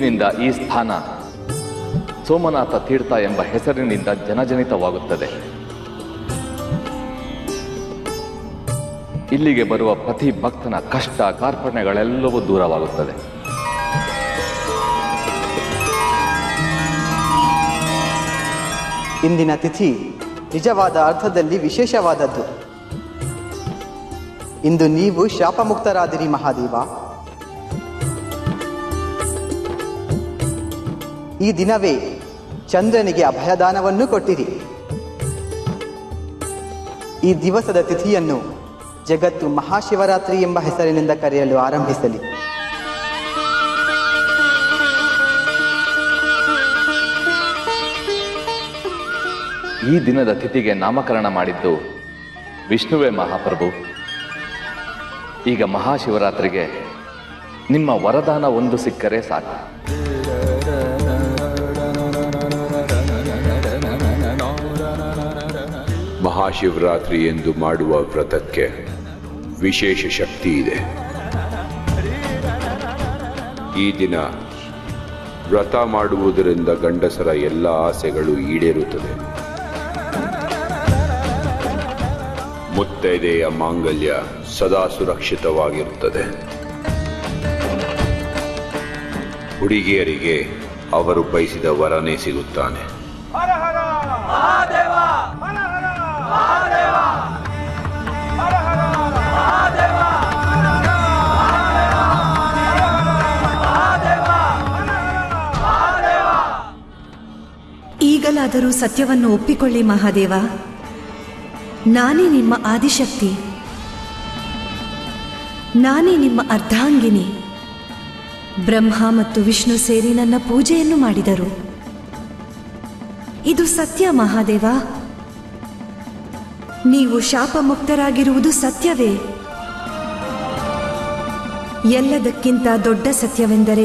ನಿಂದ ಈ ಸ್ಥಾನ ಸೋಮನಾಥ ತೀರ್ಥ ಎಂಬ ಹೆಸರಿನಿಂದ ಜನಜನಿತವಾಗುತ್ತದೆ ಇಲ್ಲಿಗೆ ಬರುವ ಪ್ರತಿ ಭಕ್ತನ ಕಷ್ಟ ಕಾರ್ಪಣ್ಯಗಳೆಲ್ಲವೂ ದೂರವಾಗುತ್ತದೆ ಇಂದಿನ ತಿಥಿ ನಿಜವಾದ ಅರ್ಥದಲ್ಲಿ ವಿಶೇಷವಾದದ್ದು ಇಂದು ನೀವು ಶಾಪಮುಕ್ತರಾದಿರಿ ಮಹಾದೇವ ಈ ದಿನವೇ ಚಂದ್ರನಿಗೆ ಅಭಯದಾನವನ್ನು ಕೊಟ್ಟಿರಿ ಈ ದಿವಸದ ತಿಥಿಯನ್ನು ಜಗತ್ತು ಮಹಾಶಿವರಾತ್ರಿ ಎಂಬ ಹೆಸರಿನಿಂದ ಕರೆಯಲು ಆರಂಭಿಸಲಿ ಈ ದಿನದ ತಿಥಿಗೆ ನಾಮಕರಣ ಮಾಡಿದ್ದು ವಿಷ್ಣುವೇ ಮಹಾಪ್ರಭು ಈಗ ಮಹಾಶಿವರಾತ್ರಿಗೆ ನಿಮ್ಮ ವರದಾನ ಒಂದು ಸಿಕ್ಕರೆ ಸಾಕು ಮಹಾಶಿವರಾತ್ರಿ ಎಂದು ಮಾಡುವ ವ್ರತಕ್ಕೆ ವಿಶೇಷ ಶಕ್ತಿ ಇದೆ ಈ ದಿನ ವ್ರತ ಮಾಡುವುದರಿಂದ ಗಂಡಸರ ಎಲ್ಲ ಆಸೆಗಳು ಈಡೇರುತ್ತದೆ ಮುತ್ತೈದೆಯ ಮಾಂಗಲ್ಯ ಸದಾ ಸುರಕ್ಷಿತವಾಗಿರುತ್ತದೆ ಹುಡುಗಿಯರಿಗೆ ಅವರು ಬಯಸಿದ ವರನೇ ಸಿಗುತ್ತಾನೆ ಈಗಲಾದರೂ ಸತ್ಯವನ್ನು ಒಪ್ಪಿಕೊಳ್ಳಿ ಮಹಾದೇವ ನಾನೇ ನಿಮ್ಮ ಆದಿಶಕ್ತಿ ನಾನೇ ನಿಮ್ಮ ಅರ್ಧಾಂಗಿನಿ ಬ್ರಹ್ಮ ಮತ್ತು ವಿಷ್ಣು ಸೇರಿ ನನ್ನ ಪೂಜೆಯನ್ನು ಮಾಡಿದರು ಇದು ಸತ್ಯ ಮಹಾದೇವ ನೀವು ಶಾಪಮುಕ್ತರಾಗಿರುವುದು ಸತ್ಯವೇ ಎಲ್ಲದಕ್ಕಿಂತ ದೊಡ್ಡ ಸತ್ಯವೆಂದರೆ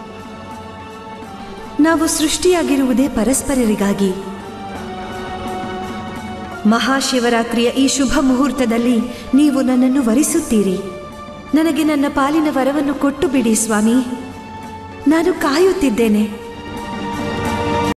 ನಾವು ಸೃಷ್ಟಿಯಾಗಿರುವುದೇ ಪರಸ್ಪರರಿಗಾಗಿ ಮಹಾಶಿವರಾತ್ರಿಯ ಈ ಶುಭ ಮುಹೂರ್ತದಲ್ಲಿ ನೀವು ನನ್ನನ್ನು ವರಿಸುತ್ತೀರಿ ನನಗೆ ನನ್ನ ಪಾಲಿನ ವರವನ್ನು ಕೊಟ್ಟು ಬಿಡಿ ಸ್ವಾಮಿ ನಾನು ಕಾಯುತ್ತಿದ್ದೇನೆ